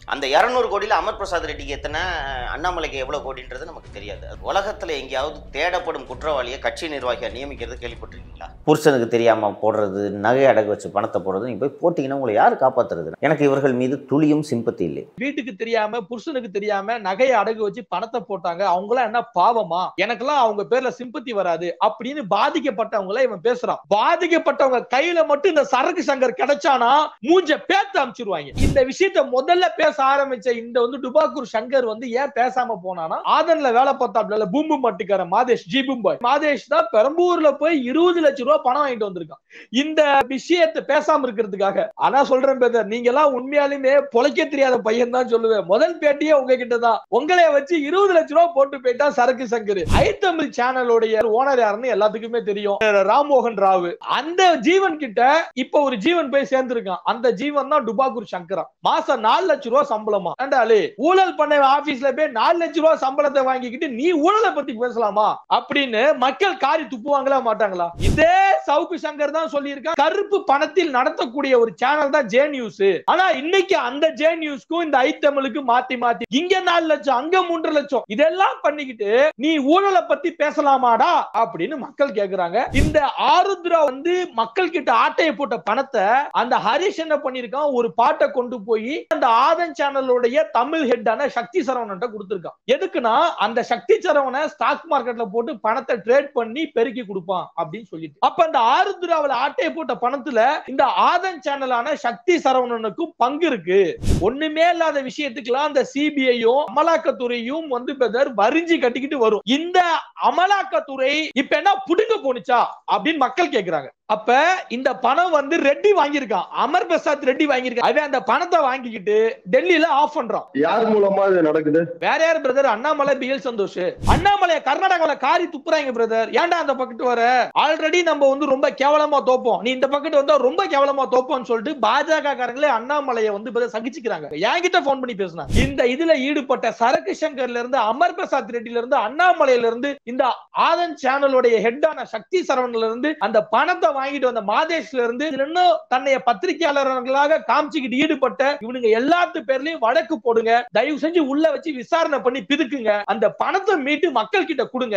அந்த இரநூறு கோடியில் அமர் பிரசாத் ரெட்டிக்கு எத்தனை அண்ணாமலைக்கு எவ்வளோ கோடின்றது நமக்கு தெரியாது அது உலகத்தில் எங்கேயாவது தேடப்படும் குற்றவாளியை கட்சி நிர்வாகியை நியமிக்கிறது கேள்விப்பட்டிருக்கீங்களா புருஷனுக்கு தெரியாமல் போடுறது நகை அடகு வச்சு பணத்தை போடுறது நீங்கள் போய் போட்டிங்கன்னா உங்களை யார் காப்பாற்றுறது எனக்கு இவர்கள் மீது துளியும் சிம்பத்தி இல்லை வீட்டுக்கு தெரியாம புருஷனுக்கு தெரியாம நகையை அடகு வச்சு பணத்தை போட்டாங்க அவங்களாம் என்ன பாவமா எனக்கெல்லாம் அவங்க பேர்ல சிம்பத்தி வராது அப்படின்னு பாதிக்கப்பட்டவங்கள இவன் பேசுறான் பாதிக்கப்பட்டவங்க கையில மட்டும் இந்த சரக்கு சங்கர் கிடைச்சானா மூஞ்ச பேத்து அமிச்சிருவாங்க இந்த விஷயத்த முதல்ல பேச ஆரம்பிச்ச இந்த வந்து டுபாக்கூர் சங்கர் வந்து ஏன் பேசாம போனானா ஆதன்ல வேலை பார்த்தாப்ல பூம்பு மட்டுக்கார மாதேஷ் ஜி பூம்பாய் மாதேஷ் தான் பெரம்பூர்ல போய் இருபது லட்சம் ரூபாய் பணம் வாங்கிட்டு வந்திருக்கான் இந்த விஷயத்தை பேசாம இருக்கிறதுக்காக ஆனா சொல்றேன் பேதர் நீங்க எல்லாம் உண்மையாலுமே பொழைக்க தெரியாத பையன் தான் சொல்லுவேன் முதல் பேட்டியே உங்ககிட்ட தான் உங்களை வச்சு இருபது லட்சம் ரூபாய் போட்டு போயிட்டா சரக்கு சங்கர் ஐ தமிழ் சேனலோடைய ஓனர் யாருன்னு எல்லாத்துக்குமே தெரியும் ராம்மோகன் ராவ் அந்த ஜீவன் கிட்ட இப்ப ஒரு ஜீவன் போய் சேர்ந்திருக்கான் அந்த ஜீவன் தான் டுபாக்கூர் சங்கரா மாசம் நாலு லட்சம் ரூபாய் சம்பளமா ஏண்டாலே ஊழல் பண்ண ஆபீஸ்ல போய் நாலு லட்சம் ரூபாய் சம்பளத்தை வாங்கிக்கிட்டு நீ ஊழலை பத்தி பேசலாமா அப்படின்னு மக்கள் காரி துப்புவாங்களா மாட்டாங்களா இதே சவுக்கு சங்கர் தான் சொல்லியிருக்கான் கருப்பு பணத்தில் நடத்தக்கூடிய ஒரு சேனல் தான் ஜே நியூஸ் ஆனா இன்னைக்கு அந்த ஜே நியூஸ்க்கும் இந்த ஐ தமிழுக்கு மாத்தி மாத்தி இங்க நாலு லட்சம் அங்க மூன்று லட்சம் இதெல்லாம் பண்ணிக்கிட்டு நீ ஊழலை பத்தி பேசலாமாடா அப்படின்னு மக்கள் கேக்குறாங்க இந்த ஆருத்ரா வந்து மக்கள் கிட்ட ஆட்டையை போட்ட பணத்தை அந்த ஹரிஷ் என்ன பண்ணிருக்கான் ஒரு பாட்டை கொண்டு போய் அந்த ஆதன் சேனலுடைய தமிழ் ஹெட்டான சக்தி சரவணன் கொடுத்திருக்கான் எதுக்குன்னா அந்த சக்தி சரவணை ஸ்டாக் மார்க்கெட்ல போட்டு பணத்தை ட்ரேட் பண்ணி பெருக்கி கொடுப்பான் அப்படின்னு சொல்லிட்டு அப்ப அந்த ஆருத்ராவில் ஆட்டையை போட்ட பணத்துல இந்த ஆதன் சேனலான சக்தி சரவணனுக்கும் பங்கு இருக்கு ஒண்ணுமே இல்லாத விஷயத்துக்குலாம் அந்த சிபிஐயும் அமலாக்கத்துறையும் வந்து பெதர் வரிஞ்சு கட்டிக்கிட்டு வரும் இந்த அமலாக்கத்துறை இப்ப என்ன புடுங்க போனுச்சா அப்படின்னு மக்கள் கேக்குறாங்க அப்ப இந்த பணம் வந்து ரெட்டி வாங்கியிருக்கான் அமர் பிரசாத் ரெட்டி வாங்கியிருக்கான் அவன் அந்த பணத்தை வாங்கிக்கிட்டு டெல்லியில ஆஃப் பண்றான் யார் மூலமா இது நடக்குது வேற யார் பிரதர் அண்ணாமலை பிஎல் சந்தோஷ் அண்ணாமலை கர்நாடகாவில காரி துப்புறாங்க பிரதர் ஏன்டா அந்த பக்கத்து வர ஆல்ரெடி நம்ம வந்து ரொம்ப கேவலமா தோப்போம் நீ இந்த பக்கத்து வந்தா ரொம்ப கேவலமா தோப்போம்னு சொல்லிட்டு பாஜக காரங்களே அண்ணாமலையை வந்து பிரதர் சகிச்சுக்கிறாங்க என்கிட்ட போன் பண்ணி பேசினாங்க இந்த இதுல ஈடுபட்ட சரக்கு சங்கர்ல இருந்து அமர் பிரசாத் ரெட்டில இருந்து அண்ணாமலையில இருந்து இந்த ஆதன் சேனலுடைய ஹெட்டான சக்தி சரவணன்ல இருந்து அந்த பணத்தை வாங்கிட்டு வந்த மாதேஷ்ல இருந்து இதுல இன்னும் தன்னைய பத்திரிகையாளர்களாக காமிச்சுக்கிட்டு ஈடுபட்ட இவனுங்க எல்லாத்து பேர்லயும் வழக்கு போடுங்க தயவு செஞ்சு உள்ள வச்சு விசாரணை பண்ணி பிதுக்குங்க அந்த பணத்தை மீட்டு மக்கள் கிட்ட கொடுங்க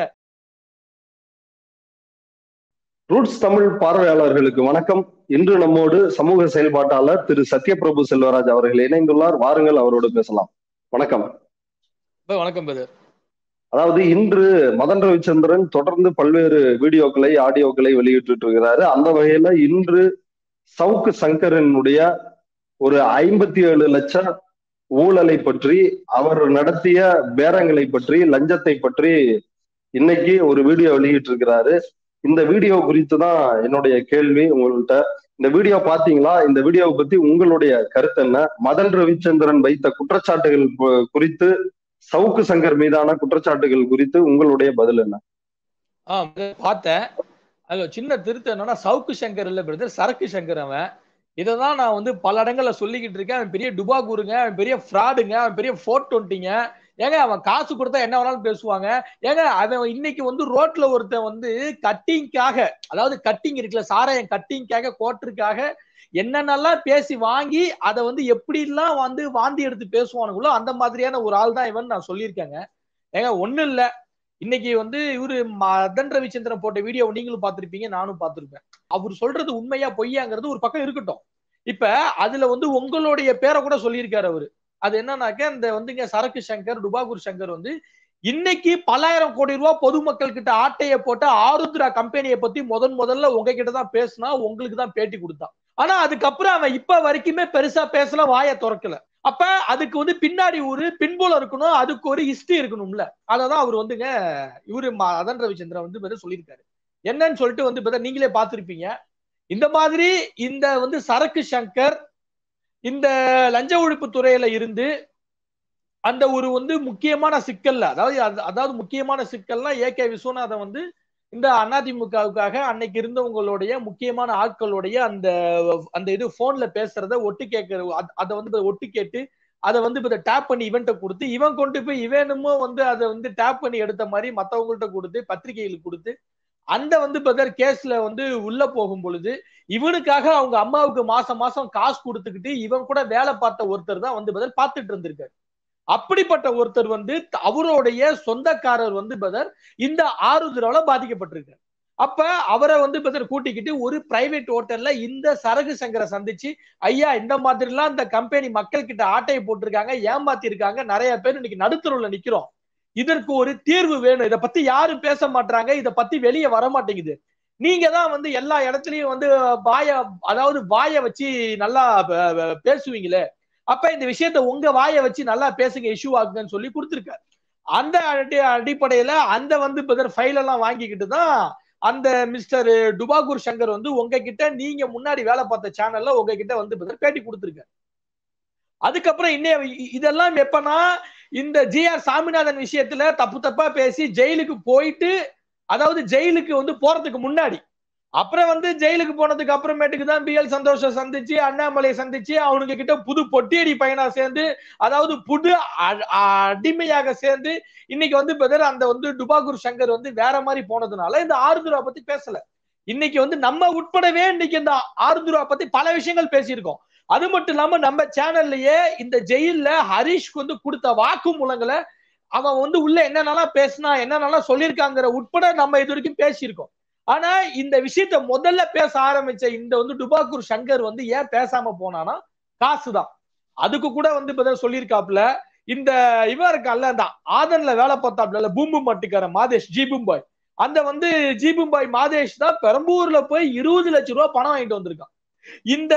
ரூட்ஸ் தமிழ் பார்வையாளர்களுக்கு வணக்கம் இன்று நம்மோடு சமூக செயல்பாட்டாளர் திரு சத்யபிரபு செல்வராஜ் அவர்கள் இணைந்துள்ளார் வாருங்கள் அவரோடு பேசலாம் வணக்கம் வணக்கம் பிரதர் அதாவது இன்று மதன் ரவிச்சந்திரன் தொடர்ந்து பல்வேறு வீடியோக்களை ஆடியோக்களை வெளியிட்டு இருக்கிறாரு அந்த வகையில இன்று சவுக்கு சங்கரனுடைய ஒரு ஐம்பத்தி ஏழு லட்சம் ஊழலை பற்றி அவர் நடத்திய பேரங்களை பற்றி லஞ்சத்தை பற்றி இன்னைக்கு ஒரு வீடியோ வெளியிட்டு இருக்கிறாரு இந்த வீடியோ குறித்து தான் என்னுடைய கேள்வி உங்கள்கிட்ட இந்த வீடியோ பாத்தீங்களா இந்த வீடியோவை பத்தி உங்களுடைய கருத்து என்ன மதன் ரவிச்சந்திரன் வைத்த குற்றச்சாட்டுகள் குறித்து சவுக்கு சங்கர் மீதான குற்றச்சாட்டுகள் குறித்து உங்களுடைய பதில் என்ன ஆஹ் பார்த்தேன் அதுல சின்ன திருத்தம் என்னன்னா சவுக்கு சங்கர் இல்ல பிரதர் சரக்கு சங்கர் அவன் இதைதான் நான் வந்து பல இடங்கள்ல சொல்லிக்கிட்டு இருக்கேன் அவன் பெரிய டுபாகூருங்க அவன் பெரிய ஃப்ராடுங்க அவன் பெரிய ஃபோர் டுவெண்ட்டிங்க ஏங்க அவன் காசு கொடுத்தா என்ன வேணாலும் பேசுவாங்க ஏங்க அவன் இன்னைக்கு வந்து ரோட்ல ஒருத்தன் வந்து கட்டிங்காக அதாவது கட்டிங் இருக்குல்ல சாராயம் கட்டிங்காக கோட்டருக்காக என்னென்னலாம் பேசி வாங்கி அதை வந்து எப்படிலாம் வந்து வாந்தி எடுத்து பேசுவானுங்களோ அந்த மாதிரியான ஒரு ஆள் தான் இவன் நான் சொல்லியிருக்கேங்க ஏங்க ஒண்ணும் இல்ல இன்னைக்கு வந்து இவரு மதன் ரவிச்சந்திரன் போட்ட வீடியோ நீங்களும் பார்த்திருப்பீங்க நானும் பார்த்திருப்பேன் அவர் சொல்றது உண்மையா பொய்யாங்கிறது ஒரு பக்கம் இருக்கட்டும் இப்ப அதுல வந்து உங்களுடைய பேரை கூட சொல்லியிருக்காரு அவரு அது என்னன்னாக்க இந்த வந்துங்க சரக்கு சங்கர் டுபாகூர் சங்கர் வந்து இன்னைக்கு பல்லாயிரம் கோடி ரூபாய் பொதுமக்கள் கிட்ட ஆட்டைய போட்ட ஆருத்ரா கம்பெனியை பத்தி முதன் முதல்ல உங்ககிட்ட தான் பேசினா உங்களுக்கு தான் பேட்டி கொடுத்தான் ஆனா அதுக்கப்புறம் அவன் இப்ப வரைக்குமே பெருசா பேசல வாய திறக்கல அப்ப அதுக்கு வந்து பின்னாடி ஒரு பின்புலம் இருக்கணும் அதுக்கு ஒரு ஹிஸ்டரி இருக்கணும்ல அததான் அவர் வந்துங்க இவரு அதன் ரவிச்சந்திரன் வந்து சொல்லியிருக்காரு என்னன்னு சொல்லிட்டு வந்து நீங்களே பார்த்திருப்பீங்க இந்த மாதிரி இந்த வந்து சரக்கு சங்கர் இந்த லஞ்ச ஒழிப்பு துறையில இருந்து அந்த ஒரு வந்து முக்கியமான சிக்கல்ல அதாவது அதாவது முக்கியமான சிக்கல்னா ஏ கே விஸ்வநாதன் வந்து இந்த அதிமுகவுக்காக அன்னைக்கு இருந்தவங்களுடைய முக்கியமான ஆட்களுடைய அந்த அந்த இது போன்ல பேசுறத ஒட்டு கேட்கற அதை வந்து ஒட்டு கேட்டு அதை வந்து இப்போ டேப் பண்ணி இவன்ட்ட கொடுத்து இவன் கொண்டு போய் இவனுமோ வந்து அதை வந்து டேப் பண்ணி எடுத்த மாதிரி மற்றவங்கள்ட்ட கொடுத்து பத்திரிகைகளுக்கு கொடுத்து அந்த வந்து பிரதர் கேஸ்ல வந்து உள்ள போகும் பொழுது இவனுக்காக அவங்க அம்மாவுக்கு மாசம் மாசம் காசு கொடுத்துக்கிட்டு இவன் கூட வேலை பார்த்த ஒருத்தர் தான் வந்து பிரதர் பார்த்துட்டு இருந்திருக்காரு அப்படிப்பட்ட ஒருத்தர் வந்து அவருடைய சொந்தக்காரர் வந்து பிரதர் இந்த ஆறுதலால பாதிக்கப்பட்டிருக்காரு அப்ப அவரை வந்து பிரதர் கூட்டிக்கிட்டு ஒரு பிரைவேட் ஹோட்டல்ல இந்த சரகு சங்கரை சந்திச்சு ஐயா இந்த மாதிரி எல்லாம் இந்த கம்பெனி மக்கள் கிட்ட ஆட்டையை போட்டிருக்காங்க ஏமாத்தி இருக்காங்க நிறைய பேர் இன்னைக்கு நடுத்தருவுல நிக்கிறோம் இதற்கு ஒரு தீர்வு வேணும் இதை பத்தி யாரும் பேச மாட்டாங்க இதை பத்தி வெளியே வர மாட்டேங்குது நீங்க தான் வந்து எல்லா இடத்துலயும் வந்து வாய அதாவது வாய வச்சு நல்லா பேசுவீங்களே அப்ப இந்த விஷயத்த உங்க வாய வச்சு நல்லா பேசுங்க இஷ்யூ ஆகுங்கன்னு சொல்லி கொடுத்துருக்காரு அந்த அடிப்படையில அந்த வந்து பிரதர் ஃபைல் எல்லாம் வாங்கிக்கிட்டு தான் அந்த மிஸ்டர் டுபாகூர் சங்கர் வந்து உங்ககிட்ட நீங்க முன்னாடி வேலை பார்த்த சேனல்ல உங்ககிட்ட வந்து பிரதர் பேட்டி கொடுத்துருக்காரு அதுக்கப்புறம் இன்னும் இதெல்லாம் எப்பனா இந்த ஜி ஆர் சாமிநாதன் விஷயத்துல தப்பு தப்பா பேசி ஜெயிலுக்கு போயிட்டு அதாவது ஜெயிலுக்கு வந்து போறதுக்கு முன்னாடி அப்புறம் வந்து ஜெயிலுக்கு போனதுக்கு அப்புறமேட்டுக்கு தான் பி எல் சந்தோஷம் சந்திச்சு அண்ணாமலையை சந்திச்சு அவனுங்க கிட்ட புது பொட்டியடி பையனா சேர்ந்து அதாவது புது அடிமையாக சேர்ந்து இன்னைக்கு வந்து பிரதர் அந்த வந்து டுபாகூர் சங்கர் வந்து வேற மாதிரி போனதுனால இந்த ஆறுதுரா பத்தி பேசல இன்னைக்கு வந்து நம்ம உட்படவே இன்னைக்கு இந்த ஆறுதுரா பத்தி பல விஷயங்கள் பேசியிருக்கோம் அது மட்டும் இல்லாம நம்ம சேனல்லயே இந்த ஜெயில்ல ஹரீஷ்க்கு வந்து கொடுத்த வாக்கு மூலங்களை அவன் வந்து உள்ள என்னென்னலாம் பேசினா என்னென்னலாம் சொல்லியிருக்காங்கிற உட்பட நம்ம இது வரைக்கும் பேசியிருக்கோம் ஆனா இந்த விஷயத்த முதல்ல பேச ஆரம்பிச்ச இந்த வந்து டுபாக்கூர் சங்கர் வந்து ஏன் பேசாம போனானா காசுதான் அதுக்கு கூட வந்து இப்பதான் சொல்லியிருக்காப்ல இந்த இவன் இருக்கான்ல அந்த ஆதன்ல வேலை பார்த்தாப்ல பூம்பு மட்டுக்கார மாதேஷ் ஜீபும்பாய் அந்த வந்து ஜீபும்பாய் மாதேஷ் தான் பெரம்பூர்ல போய் இருபது லட்சம் ரூபாய் பணம் வாங்கிட்டு வந்திருக்கான் இந்த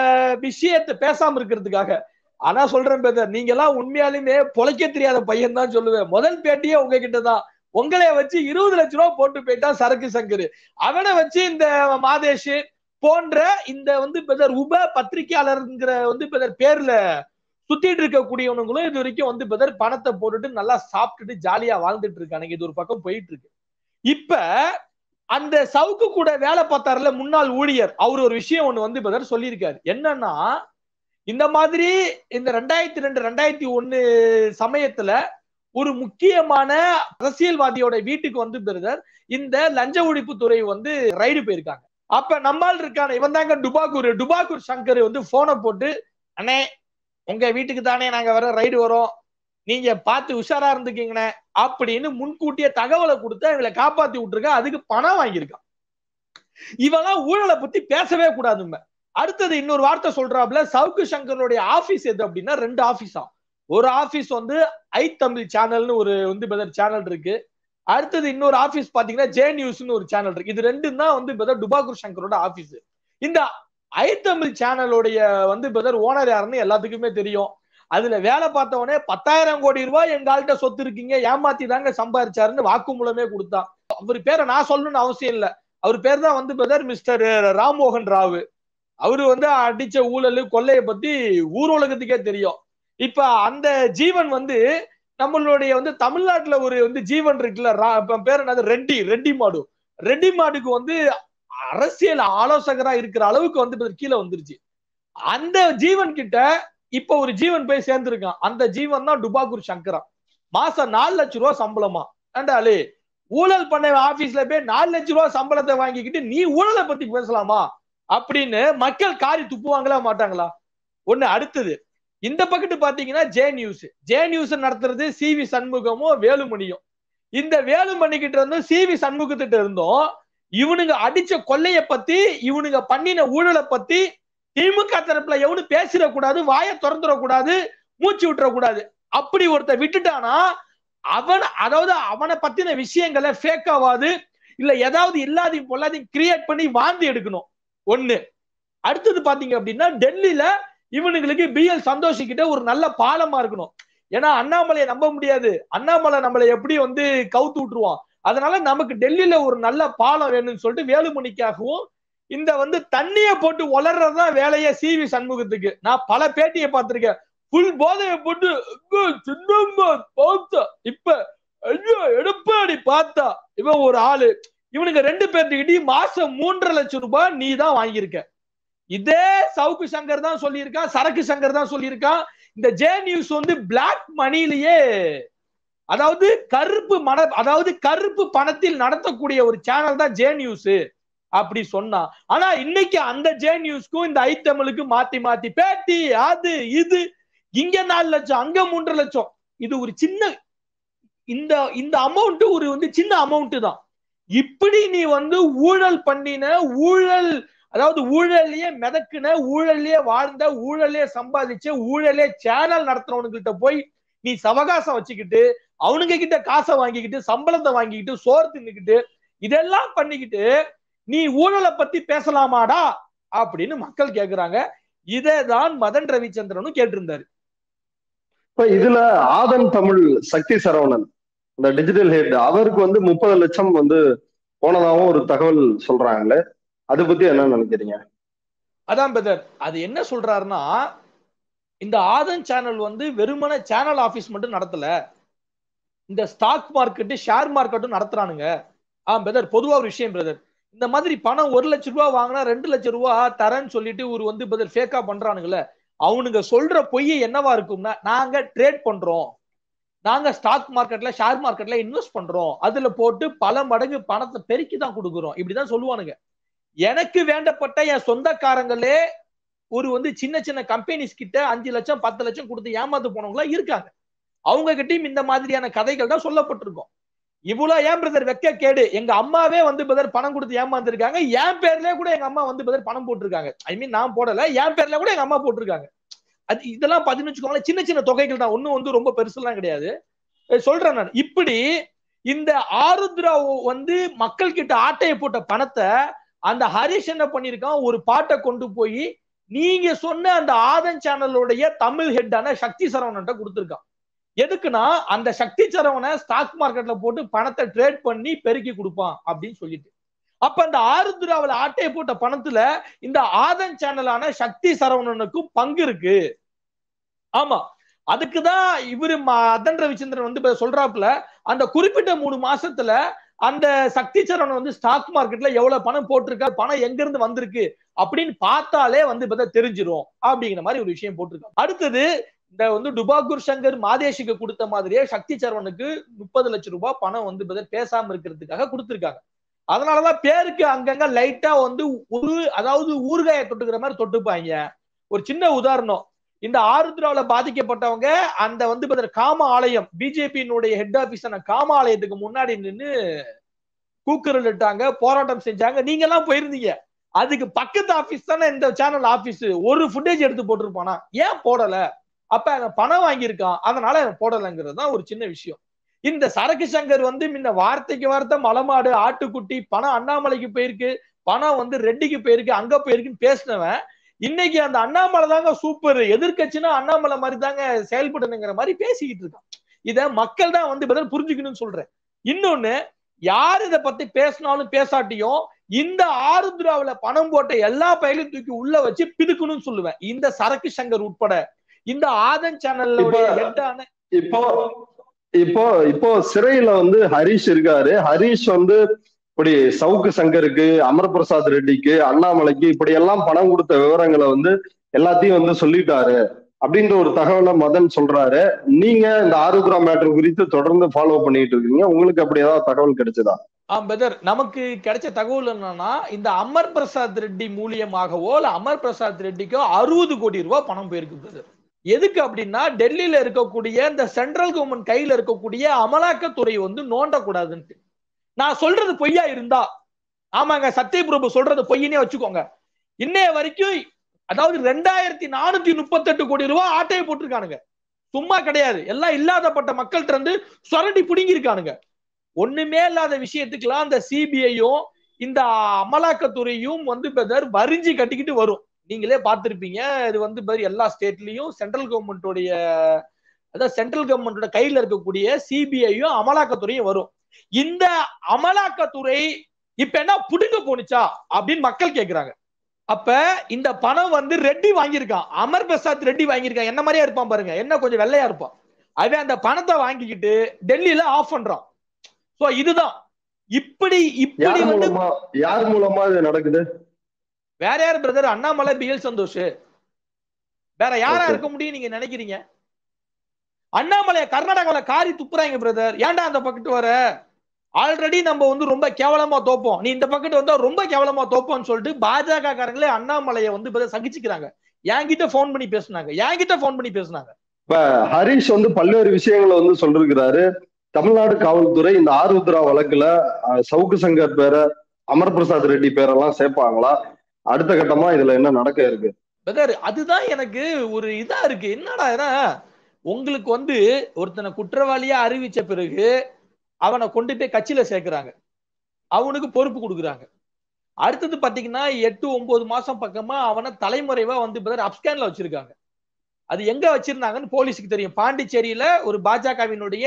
விஷயத்த பேசாம இருக்கிறதுக்காக ஆனா சொல்றேன் பேதர் நீங்க எல்லாம் உண்மையாலுமே பொழைக்க தெரியாத பையன் தான் சொல்லுவேன் முதல் பேட்டியே உங்ககிட்ட தான் உங்களைய வச்சு இருபது லட்ச ரூபா போட்டு போயிட்டான் சரக்கு சங்கரு அவனை வச்சு இந்த மாதேஷ் போன்ற இந்த வந்து பெதர் உப பத்திரிகையாளருங்கிற வந்து பெதர் பேர்ல சுத்திட்டு இருக்கக்கூடியவனுங்களும் இது வரைக்கும் வந்து பெதர் பணத்தை போட்டுட்டு நல்லா சாப்பிட்டுட்டு ஜாலியா வாழ்ந்துட்டு இருக்கானுங்க இது ஒரு பக்கம் போயிட்டு இருக்கு இப்ப அந்த சவுக்கு கூட வேலை பார்த்தாருல முன்னாள் ஊழியர் அவர் ஒரு விஷயம் ஒண்ணு வந்து பெதர் சொல்லியிருக்காரு என்னன்னா இந்த மாதிரி இந்த ரெண்டாயிரத்தி ரெண்டு ரெண்டாயிரத்தி ஒண்ணு சமயத்துல ஒரு முக்கியமான அரசியல்வாதியோட வீட்டுக்கு வந்து பிரதர் இந்த லஞ்ச ஒழிப்பு துறை வந்து ரைடு போயிருக்காங்க அப்ப நம்மால் இருக்கான இவன் தாங்க டுபாக்கூர் டுபாக்கூர் சங்கர் வந்து போனை போட்டு அண்ணே உங்க வீட்டுக்கு தானே நாங்க வர ரைடு வரோம் நீங்க பார்த்து உஷாரா இருந்துக்கீங்கண்ணே அப்படின்னு முன்கூட்டியே தகவலை கொடுத்து இவளை காப்பாத்தி விட்டுருக்க அதுக்கு பணம் வாங்கியிருக்கான் இவெல்லாம் ஊழலை பத்தி பேசவே கூடாதுங்க அடுத்தது இன்னொரு வார்த்தை சொல்றாப்ல சவுக்கு சங்கருடைய ஆபீஸ் எது அப்படின்னா ரெண்டு ஆபீஸா ஒரு ஆபீஸ் வந்து ஐ தமிழ் சேனல்னு ஒரு வந்து பெதர் சேனல் இருக்கு அடுத்தது இன்னொரு ஆபீஸ் பாத்தீங்கன்னா ஜே நியூஸ்னு ஒரு சேனல் இருக்கு இது ரெண்டும் தான் வந்து பெதர் டுபாகூர் சங்கரோட ஆபீஸ் இந்த ஐ தமிழ் சேனலோடைய வந்து பெதர் ஓனர் யாருன்னு எல்லாத்துக்குமே தெரியும் அதுல வேலை பார்த்தவனே பத்தாயிரம் கோடி ரூபாய் எங்க ஆள்கிட்ட சொத்து இருக்கீங்க ஏமாத்தி தாங்க சம்பாரிச்சாருன்னு வாக்குமூலமே கொடுத்தான் அவர் பேரை நான் சொல்லணும்னு அவசியம் இல்லை அவர் பேர் தான் வந்து பெதர் மிஸ்டர் ராம்மோகன் ராவு அவரு வந்து அடிச்ச ஊழல் கொள்ளையை பத்தி ஊர் உலகத்துக்கே தெரியும் இப்ப அந்த ஜீவன் வந்து நம்மளுடைய வந்து தமிழ்நாட்டுல ஒரு வந்து ஜீவன் இருக்குல்ல பேர் என்னது ரெட்டி ரெட்டி மாடு ரெட்டி மாடுக்கு வந்து அரசியல் ஆலோசகரா இருக்கிற அளவுக்கு வந்து கீழே வந்துருச்சு அந்த ஜீவன் கிட்ட இப்ப ஒரு ஜீவன் போய் சேர்ந்திருக்கான் அந்த ஜீவன் தான் டுபாகூர் சங்கரா மாசம் நாலு லட்சம் ரூபாய் சம்பளமா ஏண்டாலே ஊழல் பண்ண ஆபீஸ்ல போய் நாலு லட்சம் ரூபாய் சம்பளத்தை வாங்கிக்கிட்டு நீ ஊழலை பத்தி பேசலாமா அப்படின்னு மக்கள் காரி துப்புவாங்களா மாட்டாங்களா ஒண்ணு அடுத்தது இந்த பக்கத்து பாத்தீங்கன்னா ஜே நியூஸ் ஜே நியூஸ் நடத்துறது சி வி சண்முகமும் வேலுமணியும் இந்த வேலுமணி கிட்ட இருந்தும் சி வி சண்முகத்திட்ட இருந்தும் இவனுங்க அடிச்ச கொள்ளைய பத்தி இவனுங்க பண்ணின ஊழலை பத்தி திமுக தரப்புல எவனு பேசிடக்கூடாது வாய திறந்துடக்கூடாது மூச்சு விட்டுறக்கூடாது அப்படி ஒருத்த விட்டுட்டானா அவன் அதாவது அவனை பத்தின விஷயங்களை ஃபேக் ஆகாது இல்ல ஏதாவது இல்லாதையும் பொல்லாதையும் கிரியேட் பண்ணி வாந்தி எடுக்கணும் ஒண்ணு அடுத்தது பாத்தீங்க அப்படின்னா டெல்லியில இவனுங்களுக்கு பி எல் சந்தோஷ் கிட்ட ஒரு நல்ல பாலமா இருக்கணும் ஏன்னா அண்ணாமலையை நம்ப முடியாது அண்ணாமலை நம்மளை எப்படி வந்து கவுத்து விட்டுருவான் அதனால நமக்கு டெல்லியில ஒரு நல்ல பாலம் வேணும்னு சொல்லிட்டு வேலுமணிக்காகவும் இந்த வந்து தண்ணிய போட்டு வளர்றதுதான் வேலையே சி வி சண்முகத்துக்கு நான் பல பேட்டியை பார்த்திருக்கேன் புல் போதைய போட்டு பார்த்தா இப்ப ஐயோ எடுப்பாடி பார்த்தா இவன் ஒரு ஆளு இவனுக்கு ரெண்டு பேர்த்துக்கிட்டையும் மாசம் மூன்றரை லட்சம் ரூபாய் நீ தான் வாங்கியிருக்க இதே சவுக்கு சங்கர் தான் சொல்லியிருக்கான் சரக்கு சங்கர் தான் சொல்லியிருக்கான் இந்த ஜே நியூஸ் வந்து பிளாக் மணிலேயே அதாவது கருப்பு மன அதாவது கருப்பு பணத்தில் நடத்தக்கூடிய ஒரு சேனல் தான் ஜே நியூஸ் அப்படி சொன்னா ஆனா இன்னைக்கு அந்த ஜே நியூஸ்க்கும் இந்த ஐ தமிழுக்கு மாத்தி மாத்தி பேட்டி அது இது இங்க நாலு லட்சம் அங்க மூன்று லட்சம் இது ஒரு சின்ன இந்த இந்த அமௌண்ட் ஒரு வந்து சின்ன அமௌண்ட் தான் இப்படி நீ வந்து ஊழல் பண்ணின ஊழல் அதாவது ஊழலையே மிதக்குன ஊழலையே வாழ்ந்த ஊழலே சம்பாதிச்ச ஊழலே சேனல் நடத்துறவனுக்கிட்ட போய் நீ சவகாசம் வச்சுக்கிட்டு அவனுங்க கிட்ட காசை வாங்கிக்கிட்டு சம்பளத்தை வாங்கிக்கிட்டு சோறு தின்னுக்கிட்டு இதெல்லாம் பண்ணிக்கிட்டு நீ ஊழலை பத்தி பேசலாமாடா அப்படின்னு மக்கள் கேக்குறாங்க இதைதான் மதன் ரவிச்சந்திரனும் கேட்டிருந்தாரு இப்ப இதுல ஆதன் தமிழ் சக்தி சரவணன் இந்த டிஜிட்டல் ஹெட் அவருக்கு வந்து முப்பது லட்சம் வந்து போனதாகவும் ஒரு தகவல் சொல்றாங்களே அதை பத்தி என்ன நினைக்கிறீங்க அதான் பெதர் அது என்ன சொல்றாருன்னா இந்த ஆதன் சேனல் வந்து வெறுமன சேனல் ஆபீஸ் மட்டும் நடத்தல இந்த ஸ்டாக் மார்க்கெட்டு ஷேர் மார்க்கெட்டும் நடத்துறானுங்க ஆ பெதர் பொதுவா ஒரு விஷயம் பிரதர் இந்த மாதிரி பணம் ஒரு லட்சம் ரூபாய் வாங்கினா ரெண்டு லட்சம் ரூபாய் தரேன்னு சொல்லிட்டு ஒரு வந்து பதில் ஃபேக்கா பண்றானுங்கல்ல அவனுங்க சொல்ற பொய் என்னவா இருக்கும்னா நாங்க ட்ரேட் பண்றோம் நாங்க ஸ்டாக் மார்க்கெட்ல ஷேர் மார்க்கெட்ல இன்வெஸ்ட் பண்றோம் அதுல போட்டு பல மடங்கு பணத்தை பெருக்கி தான் கொடுக்குறோம் இப்படிதான் சொல்லுவானுங்க எனக்கு வேண்டப்பட்ட என் சொந்தக்காரங்களே ஒரு வந்து சின்ன சின்ன கம்பெனிஸ் கிட்ட அஞ்சு லட்சம் பத்து லட்சம் கொடுத்து ஏமாந்து போனவங்களா இருக்காங்க அவங்க கிட்டயும் இந்த மாதிரியான கதைகள் தான் சொல்லப்பட்டிருக்கும் இவ்வளவு ஏன் பிரதர் வெக்க கேடு எங்க அம்மாவே வந்து பிரதர் பணம் கொடுத்து ஏமாந்துருக்காங்க என் பேர்லயே கூட எங்க அம்மா வந்து பிரதர் பணம் போட்டிருக்காங்க ஐ மீன் நான் போடல என் பேர்ல கூட எங்க அம்மா போட்டிருக்காங்க அது இதெல்லாம் பதினஞ்சு வச்சுக்கோங்களேன் சின்ன சின்ன தொகைகள் தான் ஒன்னும் வந்து ரொம்ப பெருசுலாம் கிடையாது அஹ் சொல்றேன் நான் இப்படி இந்த ஆருத்ரா வந்து மக்கள் கிட்ட ஆட்டையை போட்ட பணத்தை அந்த ஹரிஷ் என்ன பண்ணிருக்கான் ஒரு பாட்டை கொண்டு போய் நீங்க சொன்ன அந்த ஆதன் சேனலுடைய தமிழ் ஹெட்டான சக்தி சரவணன்ட்ட கொடுத்துருக்கான் எதுக்குன்னா அந்த சக்தி சரவணை ஸ்டாக் மார்க்கெட்ல போட்டு பணத்தை ட்ரேட் பண்ணி பெருக்கி கொடுப்பான் அப்படின்னு சொல்லிட்டு அப்ப அந்த ஆருத்ராவில் ஆட்டையை போட்ட பணத்துல இந்த ஆதன் சேனலான சக்தி சரவணனுக்கும் பங்கு இருக்கு ஆமா அதுக்குதான் இவரு அதன் ரவிச்சந்திரன் வந்து இப்ப சொல்றாப்புல அந்த குறிப்பிட்ட மூணு மாசத்துல அந்த சக்தி சரவணன் வந்து ஸ்டாக் மார்க்கெட்ல எவ்வளவு பணம் போட்டிருக்கா பணம் எங்க இருந்து வந்திருக்கு அப்படின்னு பார்த்தாலே வந்து இப்ப தெரிஞ்சிரும் அப்படிங்கிற மாதிரி ஒரு விஷயம் போட்டிருக்காங்க அடுத்தது இந்த வந்து டுபாகூர் சங்கர் மாதேஷுக்கு கொடுத்த மாதிரியே சக்தி சரவணுக்கு முப்பது லட்சம் ரூபாய் பணம் வந்து இப்ப பேசாம இருக்கிறதுக்காக கொடுத்திருக்காங்க அதனாலதான் பேருக்கு அங்கங்க லைட்டா வந்து ஒரு அதாவது ஊறுகாயை தொட்டுக்கிற மாதிரி தொட்டுப்பாங்க ஒரு சின்ன உதாரணம் இந்த ஆருத்ராவில பாதிக்கப்பட்டவங்க அந்த வந்து பார்த்தா காம ஆலயம் பிஜேபியினுடைய ஹெட் ஆபீஸான காம ஆலயத்துக்கு முன்னாடி நின்று கூக்குரல் இட்டாங்க போராட்டம் செஞ்சாங்க நீங்க எல்லாம் போயிருந்தீங்க அதுக்கு பக்கத்து ஆபீஸ் தானே இந்த சேனல் ஆபீஸ் ஒரு ஃபுட்டேஜ் எடுத்து போட்டிருப்பானா ஏன் போடல அப்ப அவன் பணம் வாங்கியிருக்கான் அதனால அவன் போடலைங்கிறது தான் ஒரு சின்ன விஷயம் இந்த சரக்கு சங்கர் வந்து முன்ன வார்த்தைக்கு வார்த்தை மலமாடு ஆட்டுக்குட்டி பணம் அண்ணாமலைக்கு போயிருக்கு பணம் வந்து ரெட்டிக்கு போயிருக்கு அங்க போயிருக்குன்னு பேசினவன் இன்னைக்கு அந்த அண்ணாமலை தாங்க சூப்பர் எதிர்கட்சினா அண்ணாமலை மாதிரி தாங்க செயல்படணுங்கிற மாதிரி பேசிக்கிட்டு இருக்கான் இத மக்கள் தான் வந்து பதில் புரிஞ்சுக்கணும்னு சொல்றேன் இன்னொன்னு யார் இதை பத்தி பேசினாலும் பேசாட்டியும் இந்த ஆருத்ராவில பணம் போட்ட எல்லா பயிலும் தூக்கி உள்ள வச்சு பிதுக்கணும்னு சொல்லுவேன் இந்த சரக்கு சங்கர் உட்பட இந்த ஆதன் சேனல்ல ஹெட்டான இப்போ இப்போ இப்போ சிறையில வந்து ஹரிஷ் இருக்காரு ஹரிஷ் வந்து இப்படி சவுக்கு சங்கருக்கு அமர்பிரசாத் ரெட்டிக்கு அண்ணாமலைக்கு இப்படி எல்லாம் பணம் கொடுத்த விவரங்களை வந்து எல்லாத்தையும் வந்து சொல்லிட்டாரு அப்படின்ற ஒரு தகவலை மதன் சொல்றாரு நீங்க இந்த ஆருத்ரா மேட்டர் குறித்து தொடர்ந்து ஃபாலோ பண்ணிட்டு இருக்கீங்க உங்களுக்கு அப்படி ஏதாவது தகவல் கிடைச்சதா ஆ பெதர் நமக்கு கிடைச்ச தகவல் என்னன்னா இந்த அமர் பிரசாத் ரெட்டி மூலியமாகவோ இல்ல அமர் பிரசாத் ரெட்டிக்கோ அறுபது கோடி ரூபாய் பணம் போயிருக்கு பெதர் எதுக்கு அப்படின்னா டெல்லியில இருக்கக்கூடிய இந்த சென்ட்ரல் கவர்மெண்ட் கையில இருக்கக்கூடிய அமலாக்கத்துறை வந்து நோண்டக்கூடாதுன்ட்டு நான் சொல்றது பொய்யா இருந்தா ஆமாங்க சத்யபிரபு சொல்றது பொய்யனே வச்சுக்கோங்க இன்னைய வரைக்கும் அதாவது ரெண்டாயிரத்தி நானூத்தி முப்பத்தெட்டு கோடி ரூபாய் ஆட்டையை போட்டிருக்கானுங்க சும்மா கிடையாது எல்லாம் இல்லாதப்பட்ட மக்கள்கிட்ட இருந்து சுரண்டி பிடுங்கிருக்கானுங்க ஒண்ணுமே இல்லாத விஷயத்துக்கெல்லாம் இந்த சிபிஐயும் இந்த அமலாக்கத்துறையும் வந்து பெதர் வரிஞ்சு கட்டிக்கிட்டு வரும் நீங்களே பார்த்திருப்பீங்க இது வந்து பாரு எல்லா ஸ்டேட்லயும் சென்ட்ரல் கவர்மெண்டோடைய அதாவது சென்ட்ரல் கவர்மெண்டோட கையில இருக்கக்கூடிய சிபிஐயும் அமலாக்கத்துறையும் வரும் இந்த அமலாக்கத்துறை இப்ப என்ன புடுங்க போனுச்சா அப்படின்னு மக்கள் கேக்குறாங்க அப்ப இந்த பணம் வந்து ரெட்டி வாங்கியிருக்கான் அமர் பிரசாத் ரெட்டி வாங்கியிருக்கான் என்ன மாதிரியா இருப்பான் பாருங்க என்ன கொஞ்சம் வெள்ளையா இருப்பான் அவன் அந்த பணத்தை வாங்கிக்கிட்டு டெல்லியில ஆஃப் பண்றான் சோ இதுதான் இப்படி இப்படி யார் வந்து மூலமா யார் மூலமா இது நடக்குது வேற யார் பிரதர் அண்ணாமலை பிஎல் சந்தோஷ் வேற யாரா Okay. இருக்க முடியும் நீங்க நினைக்கிறீங்க அண்ணாமலைய கர்நாடகாவில காரி துப்புறாங்க பிரதர் ஏன்டா அந்த பக்கத்து வர ஆல்ரெடி நம்ம வந்து ரொம்ப கேவலமா தோப்போம் நீ இந்த பக்கத்து வந்தா ரொம்ப கேவலமா தோப்போம்னு சொல்லிட்டு பாஜக காரங்களே அண்ணாமலைய வந்து இப்ப சகிச்சுக்கிறாங்க என்கிட்ட போன் பண்ணி பேசுனாங்க என்கிட்ட போன் பண்ணி பேசுனாங்க ஹரிஷ் வந்து பல்வேறு விஷயங்களை வந்து சொல்லிருக்கிறாரு தமிழ்நாடு காவல்துறை இந்த ஆருத்ரா வழக்குல அஹ், சவுக்கு சங்கர் பேரை அமர் பிரசாத் ரெட்டி பேரெல்லாம் சேர்ப்பாங்களா அடுத்த கட்டமா இதுல என்ன நடக்க இருக்கு பிரதர் அதுதான் எனக்கு ஒரு இதா இருக்கு என்னடா ஏன்னா உங்களுக்கு வந்து ஒருத்தனை குற்றவாளியா அறிவிச்ச பிறகு அவனை கொண்டு போய் கட்சியில சேர்க்கிறாங்க அவனுக்கு பொறுப்பு கொடுக்குறாங்க அடுத்தது பாத்தீங்கன்னா எட்டு ஒன்பது மாசம் பக்கமா அவனை தலைமுறைவா வந்து பிரதர் அப்ஸ்கேன்ல வச்சிருக்காங்க அது எங்க வச்சிருந்தாங்கன்னு போலீஸுக்கு தெரியும் பாண்டிச்சேரியில ஒரு பாஜகவினுடைய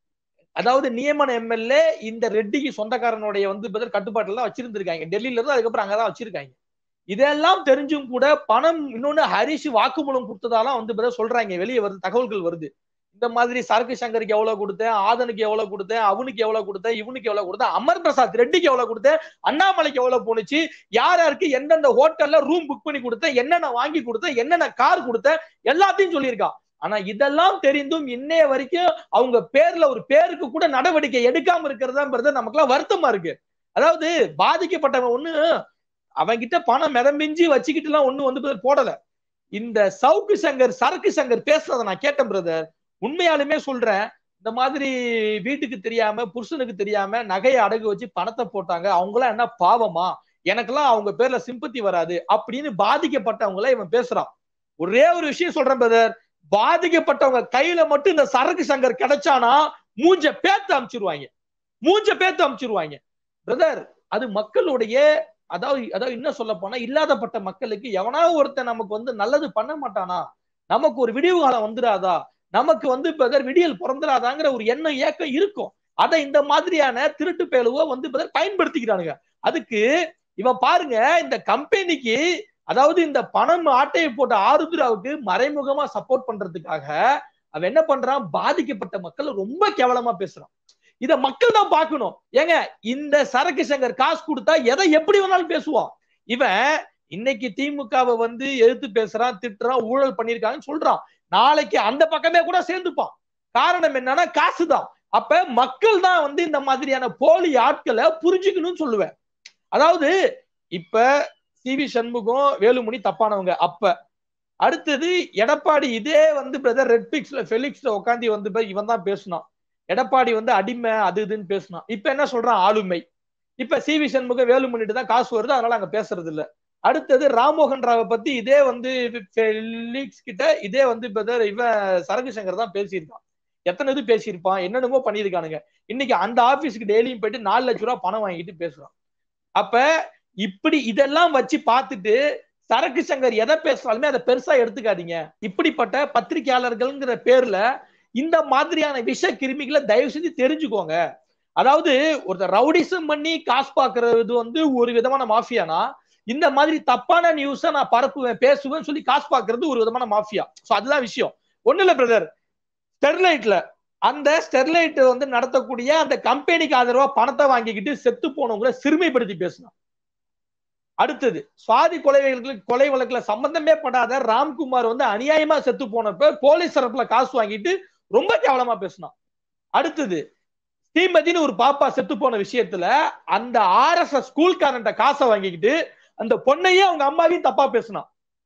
அதாவது நியமன எம்எல்ஏ இந்த ரெட்டிக்கு சொந்தக்காரனுடைய வந்து பிரதர் கட்டுப்பாட்டுல தான் வச்சிருந்திருக்காங்க டெல்லியில இருந்து அதுக்கப்புறம் அங்கதான் வச்சிருக்காங்க இதெல்லாம் தெரிஞ்சும் கூட பணம் இன்னொன்னு ஹரிஷ் வாக்குமூலம் கொடுத்ததாலாம் வந்து இப்பதான் சொல்றாங்க வெளியே வருது தகவல்கள் வருது இந்த மாதிரி சரக்கு சங்கருக்கு எவ்வளவு கொடுத்தேன் ஆதனுக்கு எவ்வளவு கொடுத்தேன் அவனுக்கு எவ்வளவு கொடுத்தேன் இவனுக்கு எவ்வளவு கொடுத்தேன் அமர் பிரசாத் ரெட்டிக்கு எவ்வளவு கொடுத்தேன் அண்ணாமலைக்கு எவ்வளவு போனுச்சு யார் யாருக்கு எந்தெந்த ஹோட்டல்ல ரூம் புக் பண்ணி கொடுத்தேன் என்னென்ன வாங்கி கொடுத்தேன் என்னென்ன கார் கொடுத்தேன் எல்லாத்தையும் சொல்லியிருக்கான் ஆனா இதெல்லாம் தெரிந்தும் இன்னைய வரைக்கும் அவங்க பேர்ல ஒரு பேருக்கு கூட நடவடிக்கை எடுக்காம இருக்கிறதாங்கிறது நமக்குலாம் வருத்தமா இருக்கு அதாவது பாதிக்கப்பட்டவன் ஒண்ணு அவன்கிட்ட பணம் மிதம்பிஞ்சு வச்சுக்கிட்டு எல்லாம் ஒண்ணு வந்து brother போடல இந்த சவுக்கு சங்கர் சரக்கு சங்கர் பேசுறத நான் கேட்டேன் பிரதர் உண்மையாலுமே சொல்றேன் இந்த மாதிரி வீட்டுக்கு தெரியாம புருஷனுக்கு தெரியாம நகையை அடகு வச்சு பணத்தை போட்டாங்க அவங்களாம் என்ன பாவமா எனக்கெல்லாம் அவங்க பேர்ல சிம்பத்தி வராது அப்படின்னு பாதிக்கப்பட்டவங்கள இவன் பேசுறான் ஒரே ஒரு விஷயம் சொல்றேன் பிரதர் பாதிக்கப்பட்டவங்க கையில மட்டும் இந்த சரக்கு சங்கர் கிடைச்சானா மூஞ்ச பேத்து அமிச்சிருவாங்க மூஞ்ச பேத்து அமிச்சிருவாங்க பிரதர் அது மக்களுடைய அதாவது அதாவது என்ன சொல்ல போனா இல்லாதப்பட்ட மக்களுக்கு எவனாவது ஒருத்தன் நமக்கு வந்து நல்லது பண்ண மாட்டானா நமக்கு ஒரு விடிவு காலம் வந்துடாதா நமக்கு வந்து பிரதர் விடியல் பிறந்துடாதாங்கிற ஒரு எண்ணம் ஏக்கம் இருக்கும் அதை இந்த மாதிரியான திருட்டு பேலுவ வந்து பிரதர் பயன்படுத்திக்கிறானுங்க அதுக்கு இவன் பாருங்க இந்த கம்பெனிக்கு அதாவது இந்த பணம் ஆட்டையை போட்ட ஆருத்ராவுக்கு மறைமுகமா சப்போர்ட் பண்றதுக்காக அவன் என்ன பண்றான் பாதிக்கப்பட்ட மக்களை ரொம்ப கேவலமா பேசுறான் இத மக்கள் தான் பார்க்கணும் ஏங்க இந்த சரக்கு சங்கர் காசு கொடுத்தா எதை எப்படி வேணாலும் பேசுவான் இவன் இன்னைக்கு திமுகவை வந்து எதிர்த்து பேசுறான் திட்டுறான் ஊழல் பண்ணிருக்காங்கன்னு சொல்றான் நாளைக்கு அந்த பக்கமே கூட சேர்ந்துப்பான் காரணம் என்னன்னா காசுதான் அப்ப மக்கள் தான் வந்து இந்த மாதிரியான போலி ஆட்களை புரிஞ்சுக்கணும்னு சொல்லுவேன் அதாவது இப்ப சி வி சண்முகம் வேலுமணி தப்பானவங்க அப்ப அடுத்தது எடப்பாடி இதே வந்து பிரதர் ரெட்பிக்ஸ்ல ஃபெலிக்ஸ்ல உட்காந்து வந்து போய் இவன் தான் பேசினான் எடப்பாடி வந்து அடிமை அது இதுன்னு பேசினான் இப்ப என்ன சொல்றான் ஆளுமை இப்ப சி வி சண்முகம் வேலுமணிட்டு தான் காசு வருது அதனால அங்க பேசுறது இல்ல அடுத்தது ராம்மோகன் ராவை பத்தி இதே வந்து ஃபெலிக்ஸ் கிட்ட இதே வந்து பிரதர் இவன் சரகு சங்கர் தான் பேசியிருக்கான் எத்தனை இது பேசியிருப்பான் என்னென்னமோ பண்ணியிருக்கானுங்க இன்னைக்கு அந்த ஆபீஸ்க்கு டெய்லியும் போயிட்டு நாலு லட்ச ரூபா பணம் வாங்கிட்டு பேசுறான் அப்ப இப்படி இதெல்லாம் வச்சு பார்த்துட்டு சரக்கு சங்கர் எதை பேசினாலுமே அதை பெருசா எடுத்துக்காதீங்க இப்படிப்பட்ட பத்திரிகையாளர்கள்ங்கிற பேர்ல இந்த மாதிரியான விஷ கிருமிகளை தயவு செஞ்சு தெரிஞ்சுக்கோங்க அதாவது ஒருத்தர் ரவுடிசம் பண்ணி காசு பாக்குறது வந்து ஒரு விதமான மாஃபியானா இந்த மாதிரி தப்பான நியூஸ நான் பரப்புவேன் பேசுவேன் சொல்லி காசு பாக்குறது ஒரு விதமான மாஃபியா சோ அதுதான் விஷயம் ஒண்ணு இல்ல பிரதர் ஸ்டெர்லைட்ல அந்த ஸ்டெர்லைட் வந்து நடத்தக்கூடிய அந்த கம்பெனிக்கு ஆதரவா பணத்தை வாங்கிக்கிட்டு செத்து போனவங்களை சிறுமைப்படுத்தி பேசினான் அடுத்தது சுவாதி கொலை வழக்குல- கொலை வழக்குல சம்பந்தமே படாத ராம்குமார் வந்து அநியாயமா செத்து போனப்ப போலீஸ் தரப்புல காசு வாங்கிட்டு ரொம்ப கேவலமா பேசினான் அடுத்தது ஸ்ரீமதினு ஒரு பாப்பா செத்து போன விஷயத்துல அந்த ஆர்எஸ்எஸ் ஸ்கூல்காரன்ட்ட காசை வாங்கிக்கிட்டு அந்த பொண்ணையே அவங்க அம்மாவையும் தப்பா பேசினான்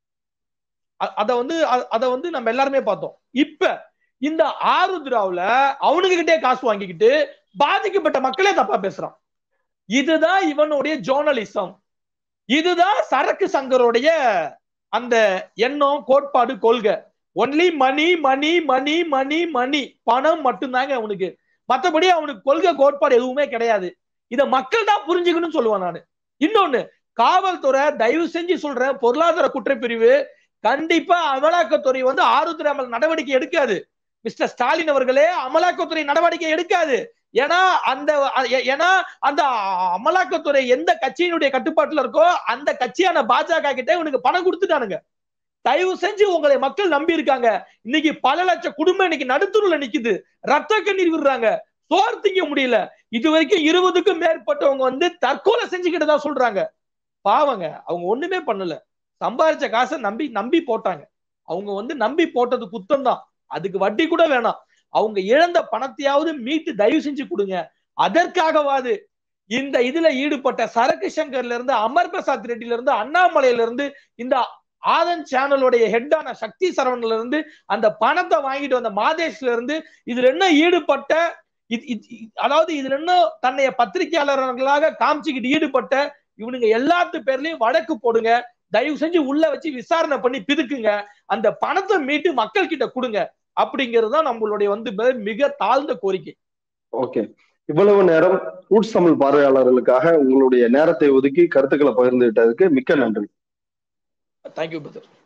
அ- அத வந்து அ- அத வந்து நம்ம எல்லாருமே பார்த்தோம் இப்ப இந்த ஆருத்ராவுல அவனுக்கு கிட்டே காசு வாங்கிக்கிட்டு பாதிக்கப்பட்ட மக்களே தப்பா பேசுறான் இதுதான் இவனுடைய ஜோர்னலிசம் இதுதான் சரக்கு சங்கருடைய அந்த எண்ணம் கோட்பாடு கொள்கை ஒன்லி மணி மணி மணி மணி மணி பணம் மட்டும்தாங்க அவனுக்கு மத்தபடி அவனுக்கு கொள்கை கோட்பாடு எதுவுமே கிடையாது இத மக்கள் தான் புரிஞ்சுக்கணும்னு சொல்லுவேன் நானு இன்னொன்னு காவல்துறை தயவு செஞ்சு சொல்றேன் பொருளாதார குற்றப்பிரிவு கண்டிப்பா அமலாக்கத்துறை வந்து ஆருத்ரா மேல நடவடிக்கை எடுக்காது மிஸ்டர் ஸ்டாலின் அவர்களே அமலாக்கத்துறை நடவடிக்கை எடுக்காது ஏன்னா அந்த ஏ- ஏன்னா அந்த அமலாக்கத்துறை எந்த கட்சியினுடைய கட்டுப்பாட்டுல இருக்கோ அந்த கட்சியான பாஜக கிட்ட இவனுக்கு பணம் கொடுத்துட்டானுங்க தயவு செஞ்சு உங்களை மக்கள் நம்பி இருக்காங்க இன்னைக்கு பல லட்சம் குடும்பம் இன்னைக்கு நடுத்தூர்ல நிக்குது ரத்த கண்ணீர் விடுறாங்க சோறு திங்க முடியல இது வரைக்கும் இருபதுக்கும் மேற்பட்டவங்க வந்து தற்கொலை செஞ்சுக்கிட்டதா சொல்றாங்க பாவங்க அவங்க ஒண்ணுமே பண்ணல சம்பாரிச்ச காசை நம்பி நம்பி போட்டாங்க அவங்க வந்து நம்பி போட்டது குத்தம் தான் அதுக்கு வட்டி கூட வேணாம் அவங்க இழந்த பணத்தையாவது மீட்டு தயவு செஞ்சு கொடுங்க அதற்காகவாது இந்த இதுல ஈடுபட்ட சரக்கு சங்கர்ல இருந்து அமர் பிரசாத் ரெட்டில இருந்து அண்ணாமலையில இருந்து இந்த ஆதன் சேனலுடைய ஹெட்டான சக்தி சரவணன்ல இருந்து அந்த பணத்தை வாங்கிட்டு வந்த மாதேஷ்ல இருந்து இதுல என்ன ஈடுபட்ட இது- இது- இது- அதாவது இதுல என்ன தன்னைய பத்திரிகையாளர்களாக காமிச்சுக்கிட்டு ஈடுபட்ட இவனுங்க எல்லாத்து பேர்லயும் வழக்கு போடுங்க தயவு செஞ்சு உள்ள வச்சு விசாரணை பண்ணி பிதுக்குங்க அந்த பணத்தை மீட்டு மக்கள் கிட்ட கொடுங்க அப்படிங்கிறது தான் நம்மளுடைய வந்து மிக- மிக தாழ்ந்த கோரிக்கை ஓகே இவ்வளவு நேரம் ரூட்ஸ் தமிழ் பார்வையாளர்களுக்காக உங்களுடைய நேரத்தை ஒதுக்கி கருத்துக்களை பகிர்ந்துகிட்டதுக்கு மிக்க நன்றி தேங்க்யூ பிரதர்